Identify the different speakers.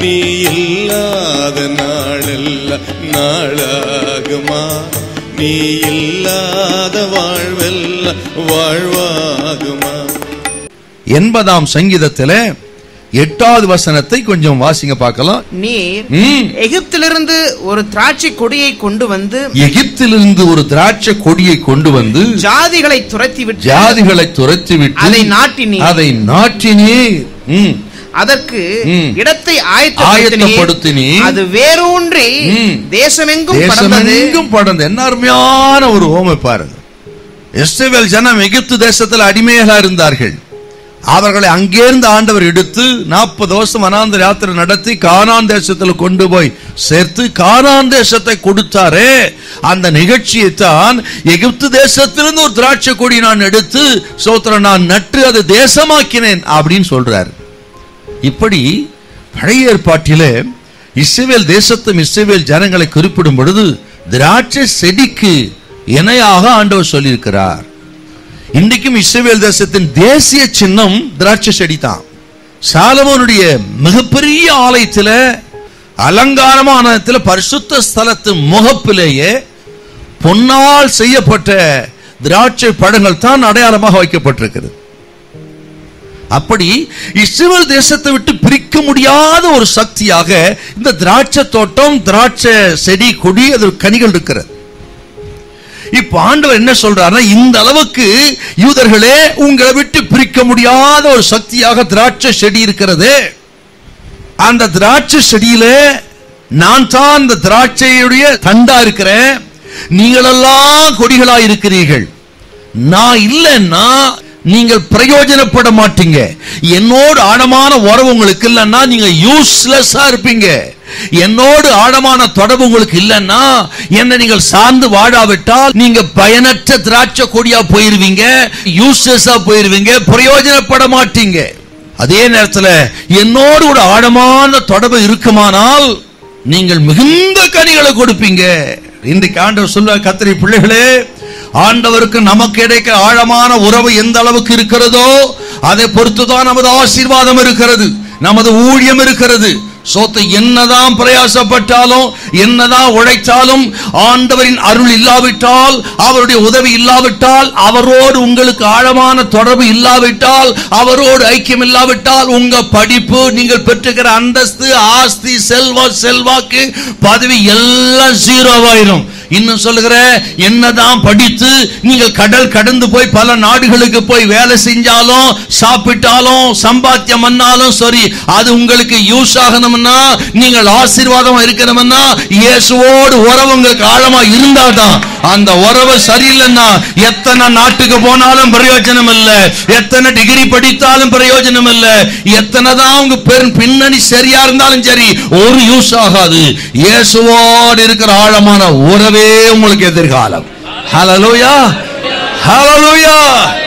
Speaker 1: நீ இல்லாத நாளெல்லாம் நாளாகுமா நீ இல்லாத வாழ்வெல்லாம் வாழ்வாகுமா
Speaker 2: எண்பதாம் சங்கீதத்திலே எட்டாவது வசனத்தை கொஞ்சம் வாசிங்க பார்க்கலாம்
Speaker 3: நீர்
Speaker 2: ம்.
Speaker 3: எகிப்திலிருந்து ஒரு திராட்சை கொடியை கொண்டு வந்து
Speaker 2: எகிப்திலிருந்து ஒரு திராட்சை கொடியை கொண்டு வந்து
Speaker 3: ஜாதிகளை துரத்தி விட்டு
Speaker 2: ஜாதிகளை துரத்தி விட்டு
Speaker 3: அதை நாட்டினீர்.
Speaker 2: அதை நாட்டினீர் ம்.
Speaker 3: அதற்கு
Speaker 2: ம்.
Speaker 3: இடத்தை
Speaker 2: ஆயத்தப்படுத்தினீர்.
Speaker 3: ஆயத்தப்படுத்தினீர் அது வேரூன்றி
Speaker 2: ம்.
Speaker 3: தேசமெங்கும் பறந்தது
Speaker 2: தேசமெங்கும் படர்ந்து என்ன அருமையான ஒரு ஓமை பாருங்க இஸ்ரவேல் ஜனம் எகிப்து தேசத்தில் அடிமையாக இருந்தார்கள் அவர்களை அங்கேருந்து ஆண்டவர் எடுத்து நாற்பது வருஷம் அனாந்த யாத்திரை நடத்தி கானான் தேசத்தில் கொண்டு போய் சேர்த்து கானான் தேசத்தை கொடுத்தாரே அந்த நிகழ்ச்சியை தான் எகிப்து தேசத்திலிருந்து ஒரு திராட்சை கொடி நான் எடுத்து சோத்திரம் நான் நட்டு அதை தேசமாக்கினேன் அப்படின்னு சொல்றாரு இப்படி பழைய ஏற்பாட்டிலே இஸ்ரவேல் தேசத்தும் இஸ்ரவேல் ஜனங்களை குறிப்பிடும் பொழுது திராட்சை செடிக்கு இணையாக ஆண்டவர் சொல்லியிருக்கிறார் இன்றைக்கும் இஸ்ரவேல் தேசத்தின் தேசிய சின்னம் திராட்சை செடி தான் சாலமோனுடைய மிகப்பெரிய ஆலயத்தில் அலங்காரமான இடத்துல பரிசுத்த ஸ்தலத்து முகப்பிலேயே பொன்னால் செய்யப்பட்ட திராட்சை பழங்கள் தான் அடையாளமாக வைக்கப்பட்டிருக்கிறது அப்படி இஸ்ரேல் தேசத்தை விட்டு பிரிக்க முடியாத ஒரு சக்தியாக இந்த திராட்சை தோட்டம் திராட்சை செடி கொடி அது கனிகள் இருக்கிறது இப்ப ஆண்டவர் என்ன சொல்றாருன்னா இந்த அளவுக்கு யூதர்களே உங்களை விட்டு பிரிக்க முடியாத ஒரு சக்தியாக திராட்சை செடி இருக்கிறது அந்த திராட்சை செடியில நான் தான் இந்த திராட்சையுடைய தண்டா இருக்கிறேன் நீங்களெல்லாம் கொடிகளா இருக்கிறீர்கள் நான் இல்லைன்னா நீங்கள் பிரயோஜனப்பட மாட்டீங்க என்னோடு ஆழமான உறவு உங்களுக்கு இல்லைன்னா நீங்க யூஸ்லெஸ்ஸா இருப்பீங்க என்னோடு ஆழமான தொடர்பு உங்களுக்கு இல்லைன்னா என்ன நீங்கள் சார்ந்து வாழாவிட்டால் நீங்க பயனற்ற திராட்சை கொடியா போயிருவீங்க யூஸ்லெஸ்ஸா போயிருவீங்க பிரயோஜனப்பட மாட்டீங்க அதே நேரத்துல என்னோடு ஒரு ஆழமான தொடர்பு இருக்குமானால் நீங்கள் மிகுந்த கனிகளை கொடுப்பீங்க இன்றைக்கு ஆண்டவர் சொல்ல கத்திரி பிள்ளைகளே ஆண்டவருக்கு நமக்கு இடைக்க ஆழமான உறவு எந்த அளவுக்கு இருக்கிறதோ அதை பொறுத்துதான் நமது ஆசீர்வாதம் இருக்கிறது நமது ஊழியம் இருக்கிறது சோத்தை என்னதான் பிரயாசப்பட்டாலும் என்னதான் உழைத்தாலும் ஆண்டவரின் அருள் இல்லாவிட்டால் அவருடைய உதவி இல்லாவிட்டால் அவரோடு உங்களுக்கு ஆழமான தொடர்பு இல்லாவிட்டால் அவரோடு ஐக்கியம் இல்லாவிட்டால் உங்க படிப்பு நீங்கள் பெற்றுக்கிற அந்தஸ்து ஆஸ்தி செல்வம் செல்வாக்கு பதவி எல்லாம் ஜீரோவாயிரும் இன்னும் சொல்லுகிற என்னதான் படித்து நீங்கள் கடல் கடந்து போய் பல நாடுகளுக்கு போய் வேலை செஞ்சாலும் சாப்பிட்டாலும் சம்பாத்தியம் பண்ணாலும் சரி அது உங்களுக்கு யூஸ் ஆகணும்னா நீங்கள் ஆசீர்வாதமா இருக்கணும்னா இயேசுவோடு உறவு உங்களுக்கு ஆழமா இருந்தாதான் அந்த உறவு சரியில்லைன்னா எத்தனை நாட்டுக்கு போனாலும் பிரயோஜனம் இல்ல எத்தனை டிகிரி படித்தாலும் பிரயோஜனம் இல்ல எத்தனை தான் உங்க பெரும் பின்னணி சரியா இருந்தாலும் சரி ஒரு யூஸ் ஆகாது இயேசுவோடு இருக்கிற ஆழமான உறவே உங்களுக்கு எதிர்காலம் ஹalleluya ஹalleluya